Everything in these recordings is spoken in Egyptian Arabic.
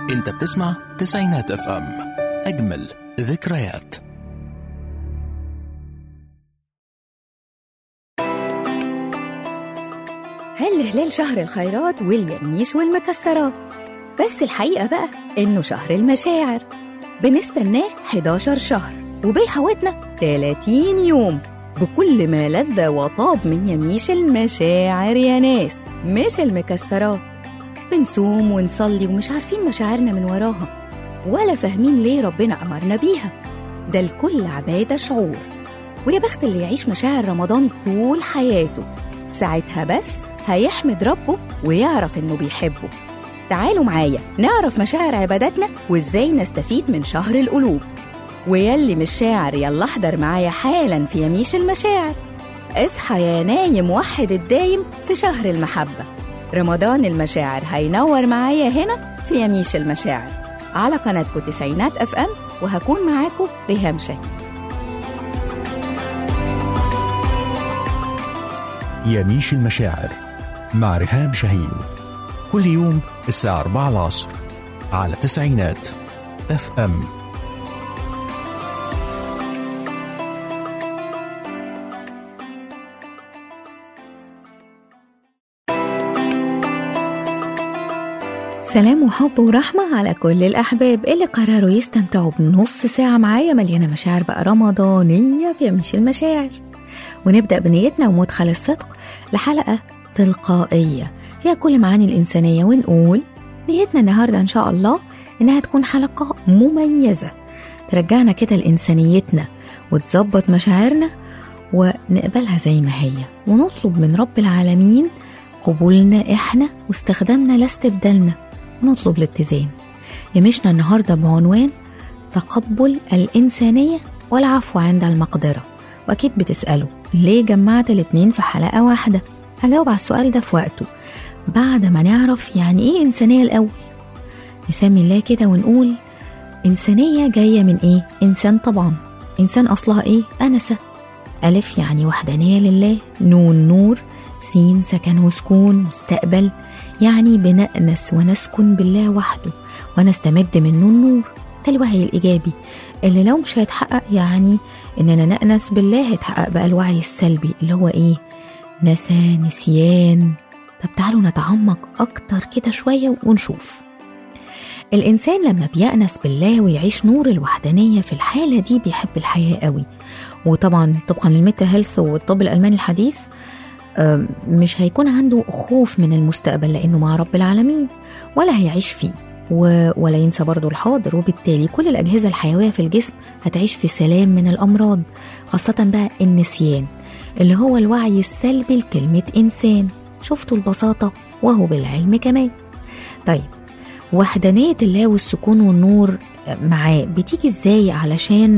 انت بتسمع تسعينات اف ام اجمل ذكريات هل هلال شهر الخيرات واليميش والمكسرات بس الحقيقة بقى إنه شهر المشاعر بنستناه 11 شهر وبيحوطنا 30 يوم بكل ما لذ وطاب من يميش المشاعر يا ناس مش المكسرات بنصوم ونصلي ومش عارفين مشاعرنا من وراها ولا فاهمين ليه ربنا أمرنا بيها ده الكل عبادة شعور ويا بخت اللي يعيش مشاعر رمضان طول حياته ساعتها بس هيحمد ربه ويعرف إنه بيحبه تعالوا معايا نعرف مشاعر عباداتنا وإزاي نستفيد من شهر القلوب ويلي مش شاعر يلا احضر معايا حالا في يميش المشاعر اصحى يا نايم وحد الدايم في شهر المحبة رمضان المشاعر هينور معايا هنا في يميش المشاعر على قناتكم تسعينات اف ام وهكون معاكم ريهام شاهين يميش المشاعر مع رهام شاهين كل يوم الساعة 4 العصر على تسعينات اف ام سلام وحب ورحمة على كل الأحباب اللي قرروا يستمتعوا بنص ساعة معايا مليانة مشاعر بقى رمضانية في يميش المشاعر ونبدأ بنيتنا ومدخل الصدق لحلقة تلقائية فيها كل معاني الإنسانية ونقول نيتنا النهاردة إن شاء الله إنها تكون حلقة مميزة ترجعنا كده لإنسانيتنا وتظبط مشاعرنا ونقبلها زي ما هي ونطلب من رب العالمين قبولنا إحنا واستخدامنا لا استبدالنا ونطلب الاتزان يمشنا النهاردة بعنوان تقبل الإنسانية والعفو عند المقدرة وأكيد بتسألوا ليه جمعت الاتنين في حلقة واحدة هجاوب على السؤال ده في وقته بعد ما نعرف يعني إيه إنسانية الأول نسمي الله كده ونقول إنسانية جاية من إيه؟ إنسان طبعا إنسان أصلها إيه؟ أنسة ألف يعني وحدانية لله نون نور سين سكن وسكون مستقبل يعني بنأنس ونسكن بالله وحده ونستمد منه النور ده الوعي الإيجابي اللي لو مش هيتحقق يعني إننا نأنس بالله هيتحقق بقى الوعي السلبي اللي هو إيه نسى نسيان طب تعالوا نتعمق أكتر كده شوية ونشوف الإنسان لما بيأنس بالله ويعيش نور الوحدانية في الحالة دي بيحب الحياة قوي وطبعا طبقا للميتا هيلث والطب الألماني الحديث مش هيكون عنده خوف من المستقبل لأنه مع رب العالمين ولا هيعيش فيه ولا ينسى برضه الحاضر وبالتالي كل الأجهزة الحيوية في الجسم هتعيش في سلام من الأمراض خاصة بقى النسيان اللي هو الوعي السلبي لكلمة إنسان شفتوا البساطة وهو بالعلم كمان طيب وحدانية الله والسكون والنور معاه بتيجي ازاي علشان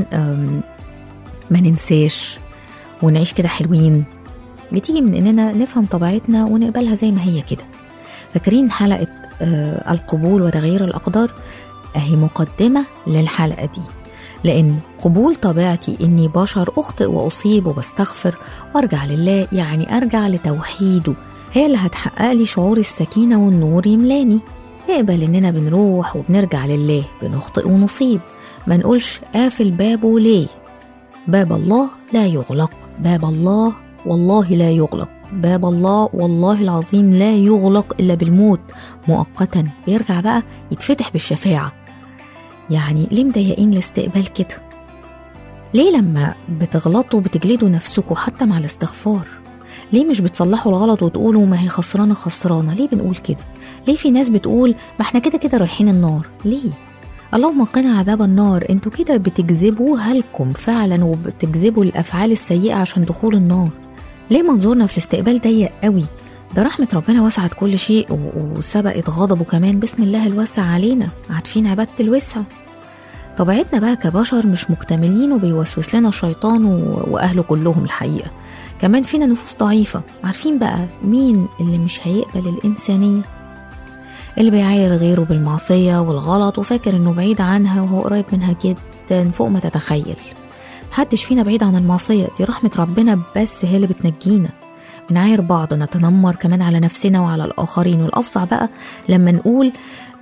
ما ننساش ونعيش كده حلوين بتيجي من اننا نفهم طبيعتنا ونقبلها زي ما هي كده فاكرين حلقة آه القبول وتغيير الأقدار أهي مقدمة للحلقة دي لأن قبول طبيعتي إني بشر أخطئ وأصيب وبستغفر وأرجع لله يعني أرجع لتوحيده هي اللي هتحقق لي شعور السكينة والنور يملاني نقبل إننا بنروح وبنرجع لله بنخطئ ونصيب ما نقولش قافل بابه ليه باب الله لا يغلق باب الله والله لا يغلق باب الله والله العظيم لا يغلق إلا بالموت مؤقتا بيرجع بقى يتفتح بالشفاعة يعني ليه مضايقين الاستقبال كده ليه لما بتغلطوا بتجلدوا نفسكوا حتى مع الاستغفار ليه مش بتصلحوا الغلط وتقولوا ما هي خسرانة خسرانة ليه بنقول كده ليه في ناس بتقول ما احنا كده كده رايحين النار ليه اللهم قنا عذاب النار انتوا كده بتجذبوها لكم فعلا وبتجذبوا الافعال السيئه عشان دخول النار ليه منظورنا في الاستقبال ضيق قوي ده رحمة ربنا وسعت كل شيء وسبقت غضبه كمان بسم الله الوسع علينا عارفين عبادة الوسع طبيعتنا بقى كبشر مش مكتملين وبيوسوس لنا الشيطان وأهله كلهم الحقيقة كمان فينا نفوس ضعيفة عارفين بقى مين اللي مش هيقبل الإنسانية اللي بيعاير غيره بالمعصية والغلط وفاكر إنه بعيد عنها وهو قريب منها جدا فوق ما تتخيل محدش فينا بعيد عن المعصية دي رحمة ربنا بس هي اللي بتنجينا بنعاير بعض نتنمر كمان على نفسنا وعلى الآخرين والأفظع بقى لما نقول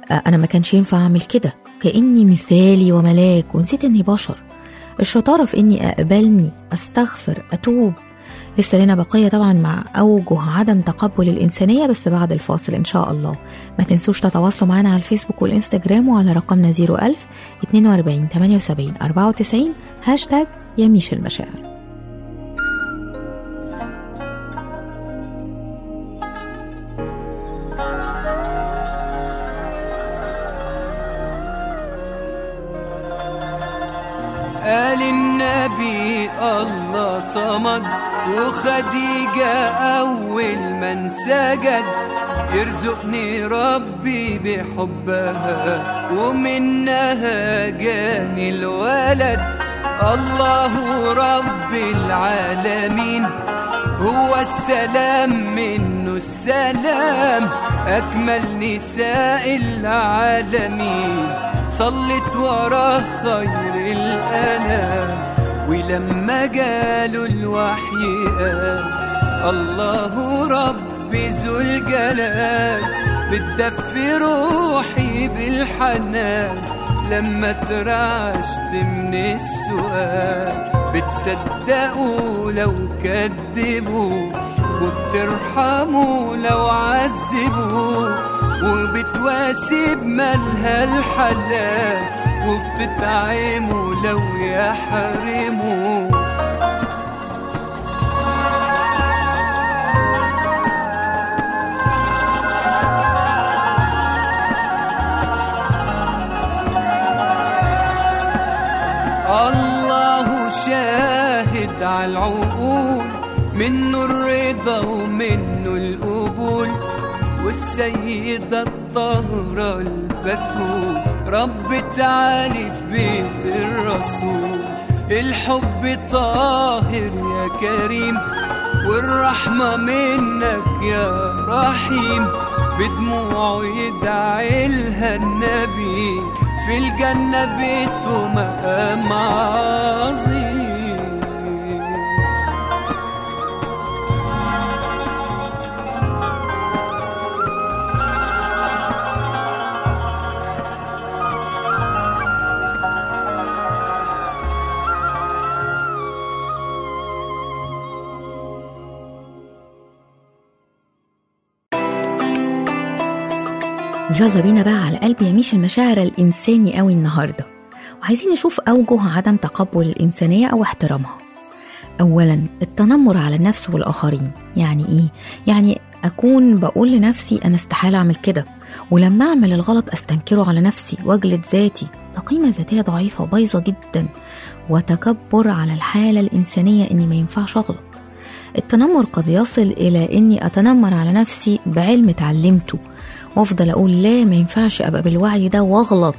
آه، أنا ما كانش ينفع أعمل كده كأني مثالي وملاك ونسيت إني بشر الشطارة في إني أقبلني أستغفر أتوب لسه لنا بقية طبعا مع أوجه عدم تقبل الإنسانية بس بعد الفاصل إن شاء الله ما تنسوش تتواصلوا معنا على الفيسبوك والإنستجرام وعلى رقمنا 01000 42 78 94 هاشتاج يميش المشاعر قال النبي الله صمد وخديجة أول من سجد يرزقني ربي بحبها ومنها جاني الولد الله رب العالمين هو السلام منه السلام أكمل نساء العالمين صلت ورا خير الأنام ولما جاله الوحي قال الله رب ذو الجلال بتدفي روحي بالحنان لما ترعشت من السؤال بتصدقوا لو كذبوا وبترحموا لو عذبوا وبتواسي بمالها الحلال وبتتعموا لو يحرموا الله شاهد على العقول منه الرضا ومنه القبول والسيدة الطاهرة البتول رب تعالي في بيت الرسول الحب طاهر يا كريم والرحمة منك يا رحيم بدموعه يدعي لها النبي في الجنة بيته مقام عظيم يلا بينا بقى على قلب يميش المشاعر الإنساني قوي النهاردة وعايزين نشوف أوجه عدم تقبل الإنسانية أو احترامها أولا التنمر على النفس والآخرين يعني إيه؟ يعني أكون بقول لنفسي أنا استحالة أعمل كده ولما أعمل الغلط أستنكره على نفسي وأجلد ذاتي ده قيمة ذاتية ضعيفة وبايظة جدا وتكبر على الحالة الإنسانية إني ما ينفعش أغلط التنمر قد يصل إلى إني أتنمر على نفسي بعلم اتعلمته وافضل اقول لا ما ينفعش ابقى بالوعي ده واغلط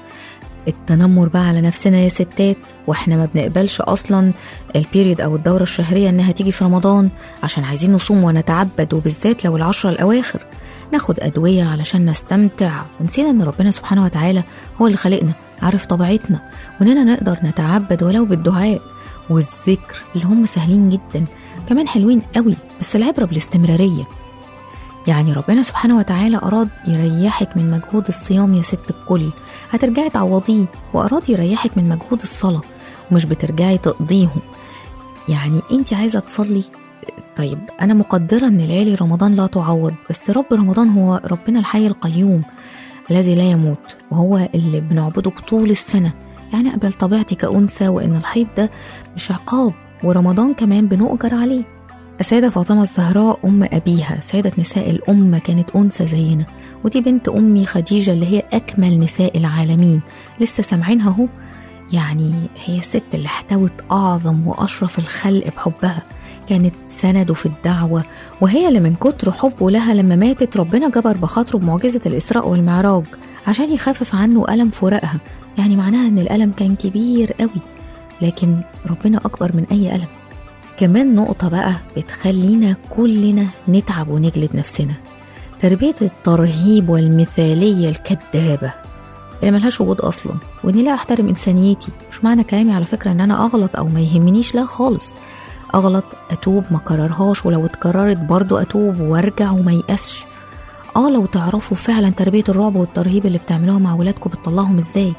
التنمر بقى على نفسنا يا ستات واحنا ما بنقبلش اصلا البيريد او الدوره الشهريه انها تيجي في رمضان عشان عايزين نصوم ونتعبد وبالذات لو العشره الاواخر ناخد ادويه علشان نستمتع ونسينا ان ربنا سبحانه وتعالى هو اللي خلقنا عارف طبيعتنا واننا نقدر نتعبد ولو بالدعاء والذكر اللي هم سهلين جدا كمان حلوين قوي بس العبره بالاستمراريه يعني ربنا سبحانه وتعالى أراد يريحك من مجهود الصيام يا ست الكل هترجعي تعوضيه وأراد يريحك من مجهود الصلاة ومش بترجعي تقضيهم يعني انت عايزة تصلي طيب أنا مقدرة إن ليالي رمضان لا تعوض بس رب رمضان هو ربنا الحي القيوم الذي لا يموت وهو اللي بنعبده طول السنة يعني أقبل طبيعتي كأنثى وإن الحيض ده مش عقاب ورمضان كمان بنؤجر عليه السيدة فاطمة الزهراء أم أبيها سيدة نساء الأمة كانت أنثى زينا ودي بنت أمي خديجة اللي هي أكمل نساء العالمين لسه سامعينها أهو يعني هي الست اللي احتوت أعظم وأشرف الخلق بحبها كانت سنده في الدعوة وهي اللي من كتر حبه لها لما ماتت ربنا جبر بخاطره بمعجزة الإسراء والمعراج عشان يخفف عنه ألم فراقها يعني معناها إن الألم كان كبير قوي لكن ربنا أكبر من أي ألم كمان نقطة بقى بتخلينا كلنا نتعب ونجلد نفسنا تربية الترهيب والمثالية الكدابة اللي ملهاش وجود أصلا وإني لا أحترم إنسانيتي مش معنى كلامي على فكرة إن أنا أغلط أو ما يهمنيش لا خالص أغلط أتوب ما كررهاش ولو اتكررت برضو أتوب وأرجع وما يأسش اه لو تعرفوا فعلا تربية الرعب والترهيب اللي بتعملوها مع ولادكم بتطلعهم ازاي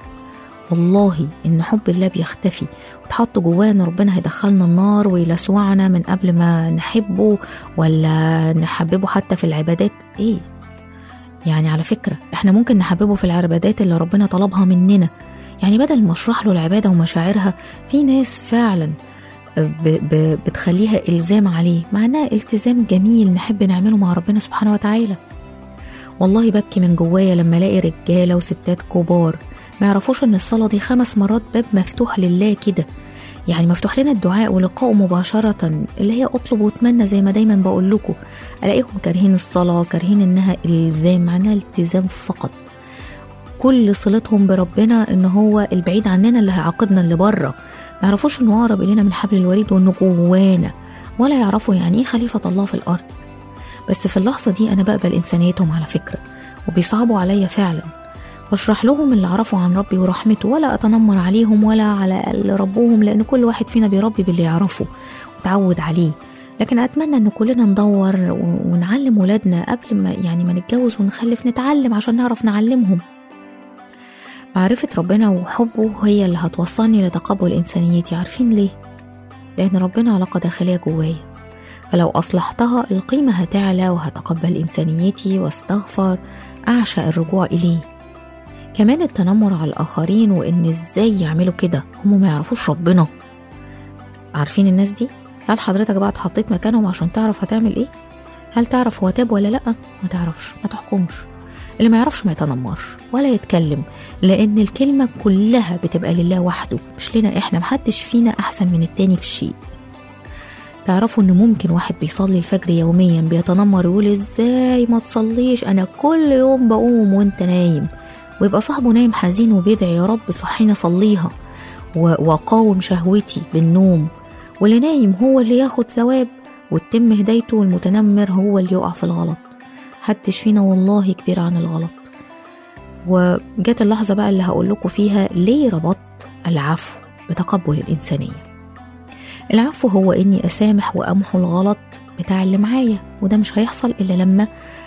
والله ان حب الله بيختفي وتحط جواه ان ربنا هيدخلنا النار ويلسوعنا من قبل ما نحبه ولا نحببه حتى في العبادات ايه يعني على فكرة احنا ممكن نحببه في العبادات اللي ربنا طلبها مننا يعني بدل ما اشرح له العبادة ومشاعرها في ناس فعلا ب ب بتخليها إلزام عليه مع إنها التزام جميل نحب نعمله مع ربنا سبحانه وتعالى والله ببكي من جوايا لما الاقي رجاله وستات كبار ما يعرفوش ان الصلاه دي خمس مرات باب مفتوح لله كده يعني مفتوح لنا الدعاء ولقائه مباشرة اللي هي اطلب واتمنى زي ما دايما بقول لكم الاقيهم كارهين الصلاة كارهين انها الزام معناها التزام فقط كل صلتهم بربنا ان هو البعيد عننا اللي هيعاقبنا اللي بره ما يعرفوش انه اقرب الينا من حبل الوريد وانه جوانا ولا يعرفوا يعني ايه خليفة الله في الارض بس في اللحظة دي أنا بقبل إنسانيتهم على فكرة وبيصعبوا عليا فعلا بشرح لهم اللي أعرفه عن ربي ورحمته ولا أتنمر عليهم ولا على اللي ربوهم لأن كل واحد فينا بيربي باللي يعرفه وتعود عليه لكن أتمنى إن كلنا ندور ونعلم ولادنا قبل ما يعني ما نتجوز ونخلف نتعلم عشان نعرف نعلمهم معرفة ربنا وحبه هي اللي هتوصلني لتقبل إنسانيتي عارفين ليه؟ لأن ربنا علاقة داخلية جوايا فلو أصلحتها القيمة هتعلى وهتقبل إنسانيتي واستغفر أعشق الرجوع إليه كمان التنمر على الآخرين وإن إزاي يعملوا كده هم ما يعرفوش ربنا عارفين الناس دي؟ هل حضرتك بقى اتحطيت مكانهم عشان تعرف هتعمل إيه؟ هل تعرف هو تاب ولا لأ؟ ما تعرفش ما تحكمش اللي ما يعرفش ما يتنمرش ولا يتكلم لأن الكلمة كلها بتبقى لله وحده مش لنا إحنا محدش فينا أحسن من التاني في شيء تعرفوا ان ممكن واحد بيصلي الفجر يوميا بيتنمر يقول ازاي ما تصليش انا كل يوم بقوم وانت نايم ويبقى صاحبه نايم حزين وبيدعي يا رب صحيني اصليها واقاوم شهوتي بالنوم واللي نايم هو اللي ياخد ثواب وتتم هدايته والمتنمر هو اللي يقع في الغلط محدش فينا والله كبير عن الغلط وجت اللحظة بقى اللي هقول لكم فيها ليه ربطت العفو بتقبل الإنسانية العفو هو اني اسامح وامحو الغلط بتاع اللي معايا وده مش هيحصل الا لما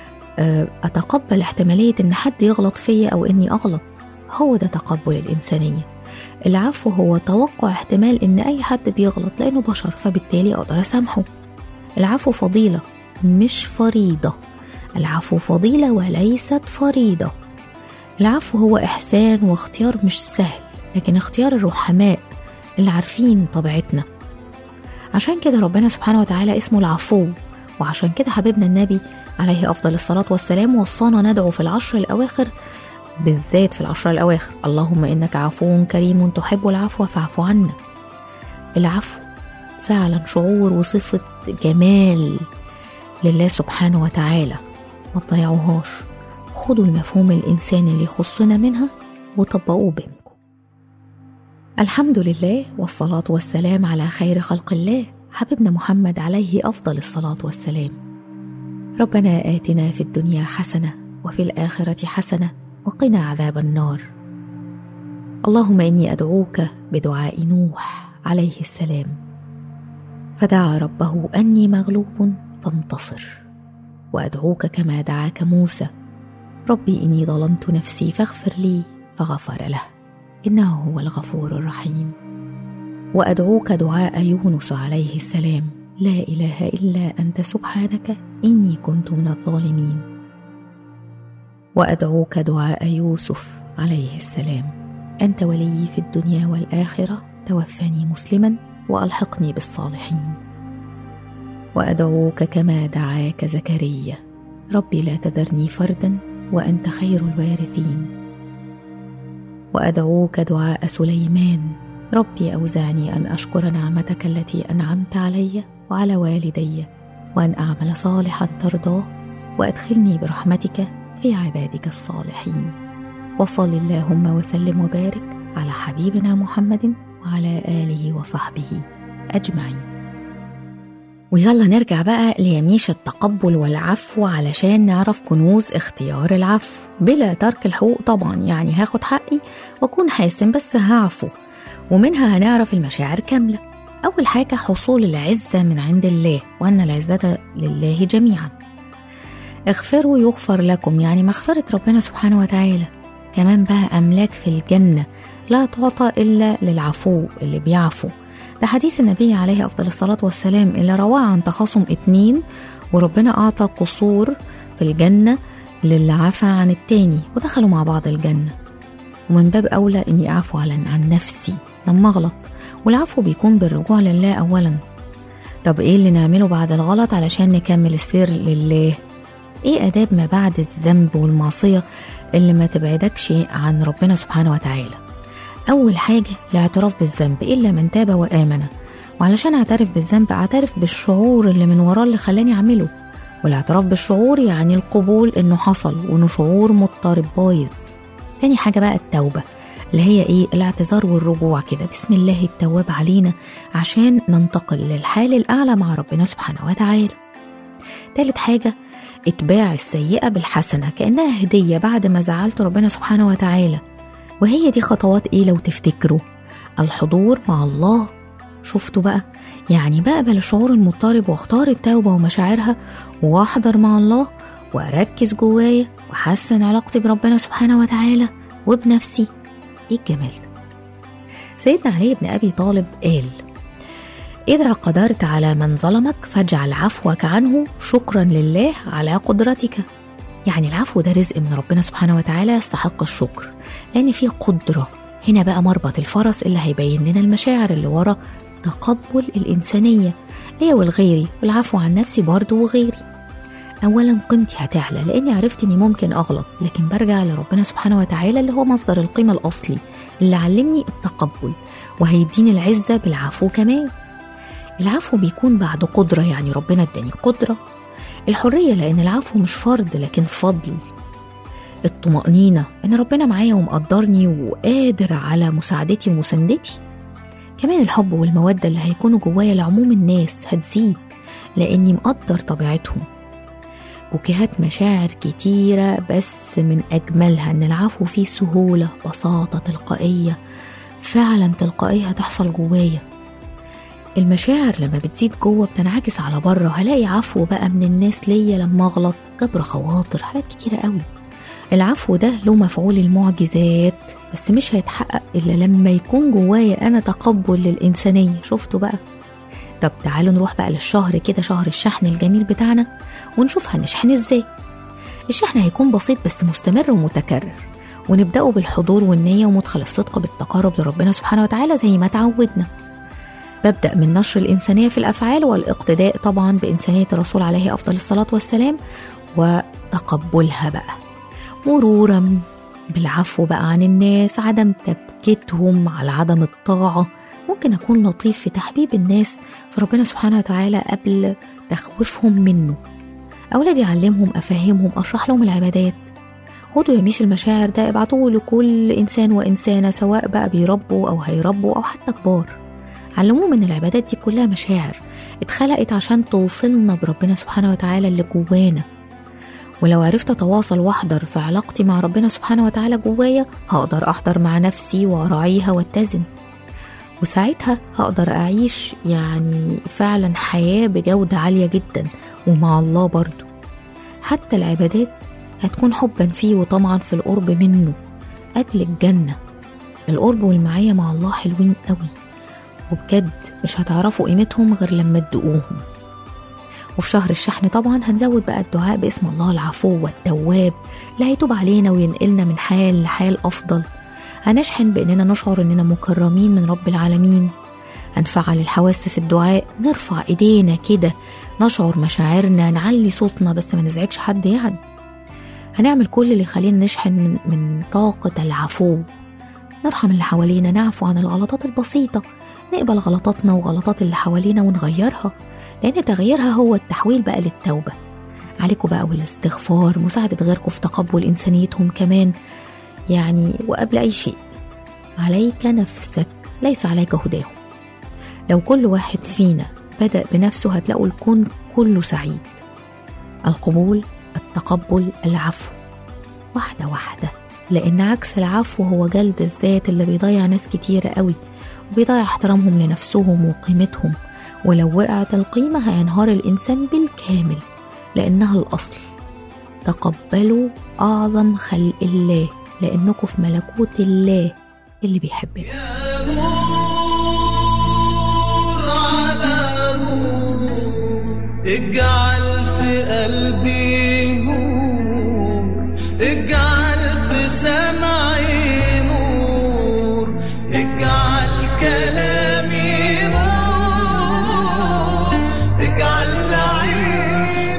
اتقبل احتماليه ان حد يغلط فيا او اني اغلط هو ده تقبل الانسانيه العفو هو توقع احتمال ان اي حد بيغلط لانه بشر فبالتالي اقدر اسامحه العفو فضيله مش فريضه العفو فضيله وليست فريضه العفو هو احسان واختيار مش سهل لكن اختيار الرحماء اللي عارفين طبيعتنا عشان كده ربنا سبحانه وتعالى اسمه العفو وعشان كده حبيبنا النبي عليه أفضل الصلاة والسلام وصانا ندعو في العشر الأواخر بالذات في العشر الأواخر اللهم إنك عفو كريم تحب العفو فاعف عنا العفو فعلا شعور وصفة جمال لله سبحانه وتعالى ما تضيعوهاش خدوا المفهوم الإنساني اللي يخصنا منها وطبقوه بينكم الحمد لله والصلاة والسلام على خير خلق الله حبيبنا محمد عليه أفضل الصلاة والسلام ربنا آتنا في الدنيا حسنة وفي الآخرة حسنة وقنا عذاب النار اللهم إني أدعوك بدعاء نوح عليه السلام فدعا ربه أني مغلوب فانتصر وأدعوك كما دعاك موسى ربي إني ظلمت نفسي فاغفر لي فغفر له انه هو الغفور الرحيم وادعوك دعاء يونس عليه السلام لا اله الا انت سبحانك اني كنت من الظالمين وادعوك دعاء يوسف عليه السلام انت ولي في الدنيا والاخره توفني مسلما والحقني بالصالحين وادعوك كما دعاك زكريا ربي لا تذرني فردا وانت خير الوارثين وادعوك دعاء سليمان ربي اوزعني ان اشكر نعمتك التي انعمت علي وعلى والدي وان اعمل صالحا ترضاه وادخلني برحمتك في عبادك الصالحين وصل اللهم وسلم وبارك على حبيبنا محمد وعلى اله وصحبه اجمعين ويلا نرجع بقى ليميش التقبل والعفو علشان نعرف كنوز اختيار العفو بلا ترك الحقوق طبعا يعني هاخد حقي واكون حاسم بس هعفو ومنها هنعرف المشاعر كاملة أول حاجة حصول العزة من عند الله وأن العزة لله جميعا اغفروا يغفر لكم يعني مغفرة ربنا سبحانه وتعالى كمان بقى أملاك في الجنة لا تعطى إلا للعفو اللي بيعفو ده حديث النبي عليه أفضل الصلاة والسلام اللي رواه عن تخاصم اتنين وربنا أعطى قصور في الجنة للي عفى عن التاني ودخلوا مع بعض الجنة ومن باب أولى إني أعفو عن عن نفسي لما أغلط والعفو بيكون بالرجوع لله أولا طب إيه اللي نعمله بعد الغلط علشان نكمل السير لله إيه آداب ما بعد الذنب والمعصية اللي ما تبعدكش عن ربنا سبحانه وتعالى أول حاجة الاعتراف بالذنب إلا من تاب وآمن وعلشان أعترف بالذنب أعترف بالشعور اللي من وراه اللي خلاني أعمله والاعتراف بالشعور يعني القبول إنه حصل وإنه شعور مضطرب بايظ تاني حاجة بقى التوبة اللي هي إيه الاعتذار والرجوع كده بسم الله التواب علينا عشان ننتقل للحال الأعلى مع ربنا سبحانه وتعالى تالت حاجة اتباع السيئة بالحسنة كأنها هدية بعد ما زعلت ربنا سبحانه وتعالى وهي دي خطوات ايه لو تفتكروا الحضور مع الله شفتوا بقى يعني بقبل الشعور المضطرب واختار التوبة ومشاعرها واحضر مع الله واركز جوايا واحسن علاقتي بربنا سبحانه وتعالى وبنفسي ايه الجمال ده سيدنا علي بن ابي طالب قال إذا قدرت على من ظلمك فاجعل عفوك عنه شكرا لله على قدرتك يعني العفو ده رزق من ربنا سبحانه وتعالى يستحق الشكر لأن فيه قدرة هنا بقى مربط الفرس اللي هيبين لنا المشاعر اللي ورا تقبل الإنسانية هي والغيري والعفو عن نفسي برضه وغيري أولا قيمتي هتعلى لأني عرفت إني ممكن أغلط لكن برجع لربنا سبحانه وتعالى اللي هو مصدر القيمة الأصلي اللي علمني التقبل وهيديني العزة بالعفو كمان العفو بيكون بعد قدرة يعني ربنا اداني قدرة الحرية لأن العفو مش فرض لكن فضل الطمأنينة إن ربنا معايا ومقدرني وقادر على مساعدتي ومساندتي كمان الحب والمودة اللي هيكونوا جوايا لعموم الناس هتزيد لأني مقدر طبيعتهم بوكيهات مشاعر كتيرة بس من أجملها إن العفو فيه سهولة بساطة تلقائية فعلا تلقائية هتحصل جوايا المشاعر لما بتزيد جوه بتنعكس على بره هلاقي عفو بقى من الناس ليا لما اغلط جبر خواطر حاجات كتيرة قوي العفو ده له مفعول المعجزات بس مش هيتحقق إلا لما يكون جوايا أنا تقبل للإنسانية شفتوا بقى طب تعالوا نروح بقى للشهر كده شهر الشحن الجميل بتاعنا ونشوف هنشحن ازاي الشحن هيكون بسيط بس مستمر ومتكرر ونبدأه بالحضور والنية ومدخل الصدق بالتقرب لربنا سبحانه وتعالى زي ما تعودنا ببدأ من نشر الإنسانية في الأفعال والاقتداء طبعا بإنسانية الرسول عليه أفضل الصلاة والسلام وتقبلها بقى مرورا بالعفو بقى عن الناس عدم تبكيتهم على عدم الطاعة ممكن أكون لطيف في تحبيب الناس في ربنا سبحانه وتعالى قبل تخويفهم منه أولادي أعلمهم أفهمهم أشرح لهم العبادات خدوا يميش المشاعر ده ابعتوه لكل إنسان وإنسانة سواء بقى بيربوا أو هيربوا أو حتى كبار علموهم إن العبادات دي كلها مشاعر اتخلقت عشان توصلنا بربنا سبحانه وتعالى اللي جوانا ولو عرفت أتواصل وأحضر في علاقتي مع ربنا سبحانه وتعالى جوايا هقدر أحضر مع نفسي وأراعيها واتزن وساعتها هقدر أعيش يعني فعلا حياة بجودة عالية جدا ومع الله برضو حتى العبادات هتكون حبا فيه وطمعا في القرب منه قبل الجنة القرب والمعية مع الله حلوين قوي وبجد مش هتعرفوا قيمتهم غير لما تدقوهم وفي شهر الشحن طبعا هنزود بقى الدعاء باسم الله العفو والتواب اللي هيتوب علينا وينقلنا من حال لحال أفضل هنشحن بإننا نشعر إننا مكرمين من رب العالمين هنفعل الحواس في الدعاء نرفع إيدينا كده نشعر مشاعرنا نعلي صوتنا بس ما نزعجش حد يعني هنعمل كل اللي يخلينا نشحن من, من طاقة العفو نرحم اللي حوالينا نعفو عن الغلطات البسيطة نقبل غلطاتنا وغلطات اللي حوالينا ونغيرها لأن تغييرها هو التحويل بقى للتوبة عليكم بقى والاستغفار مساعدة غيركم في تقبل إنسانيتهم كمان يعني وقبل أي شيء عليك نفسك ليس عليك هداهم لو كل واحد فينا بدأ بنفسه هتلاقوا الكون كله سعيد القبول التقبل العفو واحدة واحدة لأن عكس العفو هو جلد الذات اللي بيضيع ناس كتيرة قوي وبيضيع احترامهم لنفسهم وقيمتهم ولو وقعت القيمة هينهار الإنسان بالكامل لأنها الأصل تقبلوا أعظم خلق الله لأنكم في ملكوت الله اللي بيحبنا على نور اجعل في قلبي نور اجعل في سمعي نور اجعل كلامي نور اجعل في عيني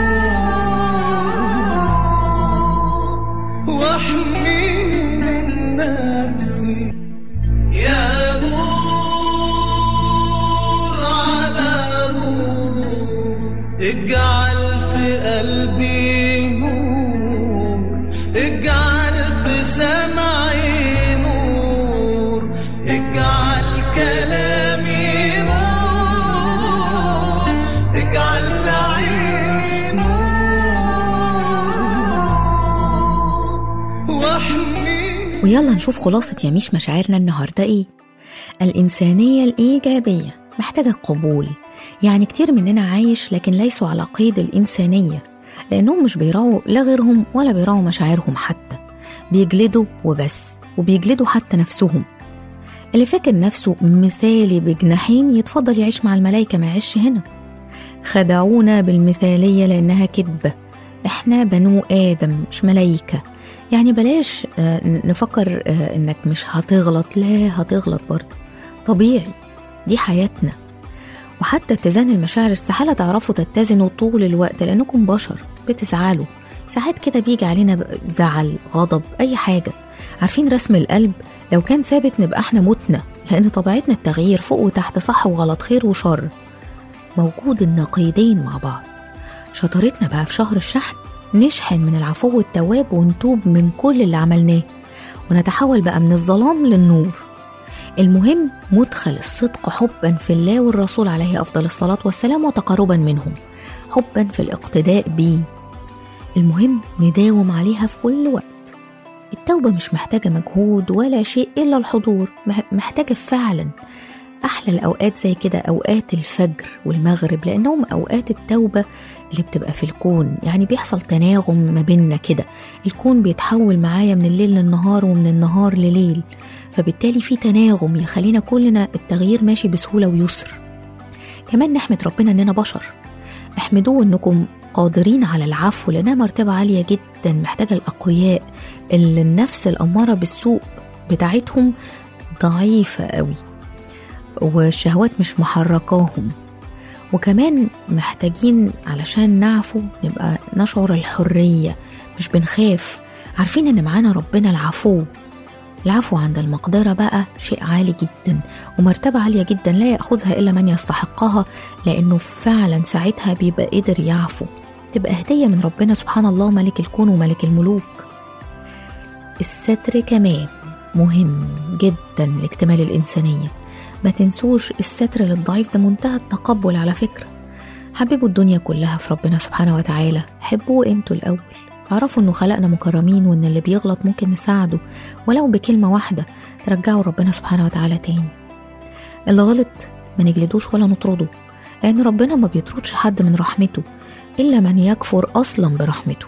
نور واحمي من نفسي يا نور على نور اجعل في قلبي نور اجعل في سمعي نور اجعل كلامي نور اجعل في عيني نور واحمي ويلا نشوف خلاصة يميش مشاعرنا النهاردة إيه الإنسانية الإيجابية محتاجة قبول يعني كتير مننا عايش لكن ليسوا على قيد الإنسانية لأنهم مش بيراعوا لا غيرهم ولا بيراعوا مشاعرهم حتى بيجلدوا وبس وبيجلدوا حتى نفسهم اللي فاكر نفسه مثالي بجناحين يتفضل يعيش مع الملايكة ما يعيش هنا خدعونا بالمثالية لأنها كذبة احنا بنو آدم مش ملايكة يعني بلاش آه، نفكر آه، انك مش هتغلط لا هتغلط برضه طبيعي دي حياتنا وحتى اتزان المشاعر استحالة تعرفوا تتزنوا طول الوقت لأنكم بشر بتزعلوا ساعات كده بيجي علينا ب- زعل غضب أي حاجة عارفين رسم القلب لو كان ثابت نبقى احنا متنا لأن طبيعتنا التغيير فوق وتحت صح وغلط خير وشر موجود النقيضين مع بعض شطارتنا بقى في شهر الشحن نشحن من العفو التواب ونتوب من كل اللي عملناه ونتحول بقى من الظلام للنور المهم مدخل الصدق حبا في الله والرسول عليه افضل الصلاه والسلام وتقربا منهم حبا في الاقتداء بيه المهم نداوم عليها في كل وقت التوبه مش محتاجه مجهود ولا شيء الا الحضور مح- محتاجه فعلا احلى الاوقات زي كده اوقات الفجر والمغرب لانهم اوقات التوبه اللي بتبقى في الكون يعني بيحصل تناغم ما بيننا كده الكون بيتحول معايا من الليل للنهار ومن النهار لليل فبالتالي في تناغم يخلينا كلنا التغيير ماشي بسهولة ويسر كمان نحمد ربنا اننا بشر احمدوه انكم قادرين على العفو لانها مرتبة عالية جدا محتاجة الاقوياء اللي النفس الامارة بالسوء بتاعتهم ضعيفة قوي والشهوات مش محركاهم وكمان محتاجين علشان نعفو نبقى نشعر الحرية مش بنخاف عارفين ان معانا ربنا العفو العفو عند المقدرة بقى شيء عالي جدا ومرتبة عالية جدا لا يأخذها إلا من يستحقها لأنه فعلا ساعتها بيبقى قدر يعفو تبقى هدية من ربنا سبحان الله ملك الكون وملك الملوك الستر كمان مهم جدا لاكتمال الإنسانية ما تنسوش الستر للضعيف ده منتهى التقبل على فكرة حببوا الدنيا كلها في ربنا سبحانه وتعالى حبوه انتوا الأول اعرفوا انه خلقنا مكرمين وان اللي بيغلط ممكن نساعده ولو بكلمة واحدة ترجعوا ربنا سبحانه وتعالى تاني اللي غلط ما نجلدوش ولا نطرده لأن ربنا ما بيطردش حد من رحمته إلا من يكفر أصلا برحمته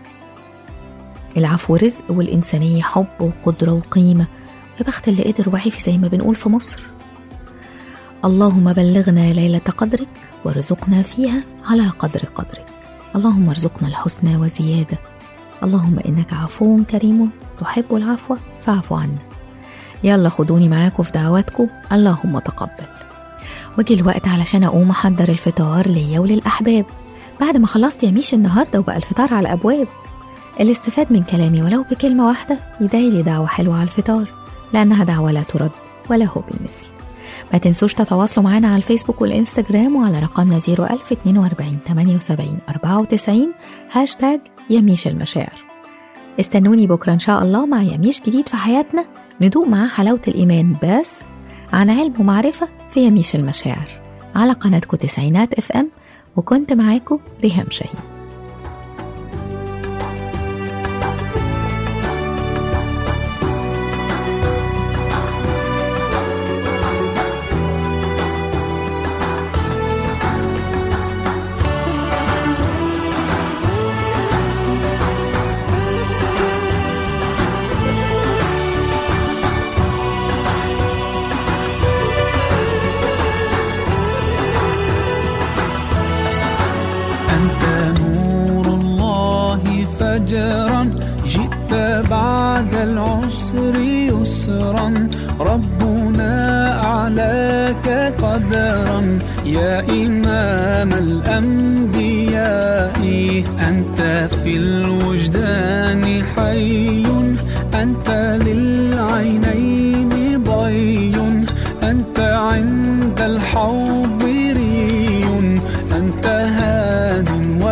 العفو رزق والإنسانية حب وقدرة وقيمة يا بخت اللي قدر وعيفي زي ما بنقول في مصر اللهم بلغنا ليلة قدرك وارزقنا فيها على قدر قدرك اللهم ارزقنا الحسنى وزيادة اللهم إنك عفو كريم تحب العفو فاعف عنا يلا خدوني معاكم في دعواتكم اللهم تقبل وجي الوقت علشان أقوم أحضر الفطار ليا وللأحباب بعد ما خلصت يميش النهاردة وبقى الفطار على الأبواب اللي استفاد من كلامي ولو بكلمة واحدة يدعي لي دعوة حلوة على الفطار لأنها دعوة لا ترد ولا هو بالمثل ما تنسوش تتواصلوا معنا على الفيسبوك والإنستجرام وعلى رقمنا 01042 78 94 هاشتاج يميش المشاعر استنوني بكرة إن شاء الله مع يميش جديد في حياتنا ندوق معاه حلاوة الإيمان بس عن علم ومعرفة في يميش المشاعر على قناتكم تسعينات اف ام وكنت معاكم ريهام شاهين قدرا جئت بعد العسر يسرا ربنا أعلاك قدرا يا إمام الأنبياء أنت في الوجدان حي أنت للعينين ضي أنت عند الحوض ري أنت هاد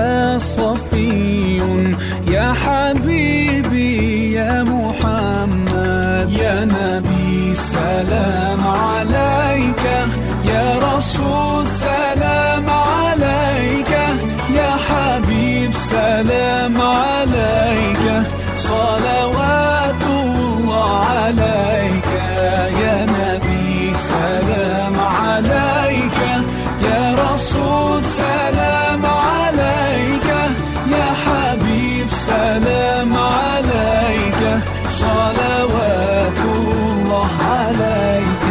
وصفي يا حبيبي يا محمد يا نبي سلام عليك يا رسول سلام عليك يا حبيب سلام عليك صلوات الله عليك يا نبي سلام عليك يا رسول سلام عليك يا حبيب سلام عليك صلوات الله عليك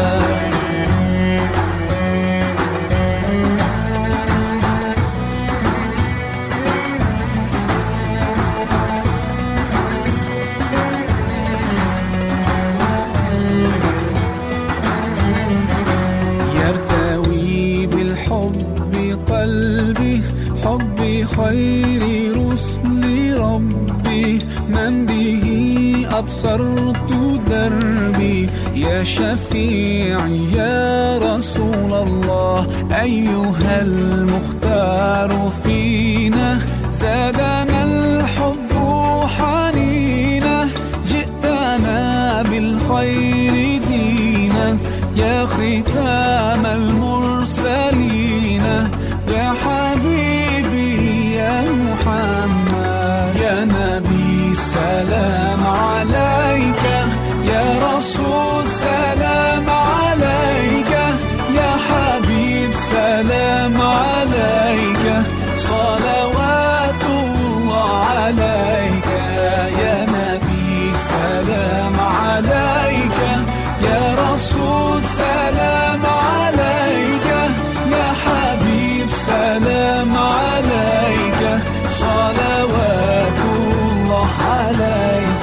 يرتوي بالحب قلبي حب خير رسل ربي من به أبصرت دربي يا شفيعي يا رسول الله أيها المختار فينا زادنا الحب حنينا جئتنا بالخير دينا يا ختام المرسلين يا حبيبي يا محمد يا نبي سلام عليك يا رسول سلام عليك يا حبيب سلام عليك صلوات الله عليك يا نبي سلام عليك يا رسول سلام عليك يا حبيب سلام عليك صلوات الله عليك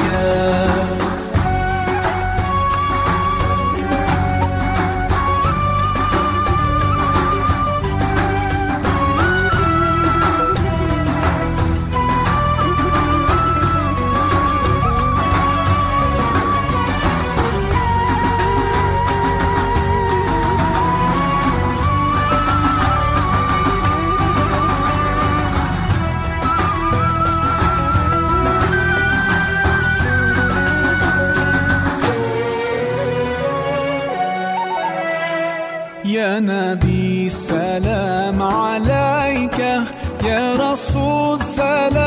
يا نبي سلام عليك يا رسول سلام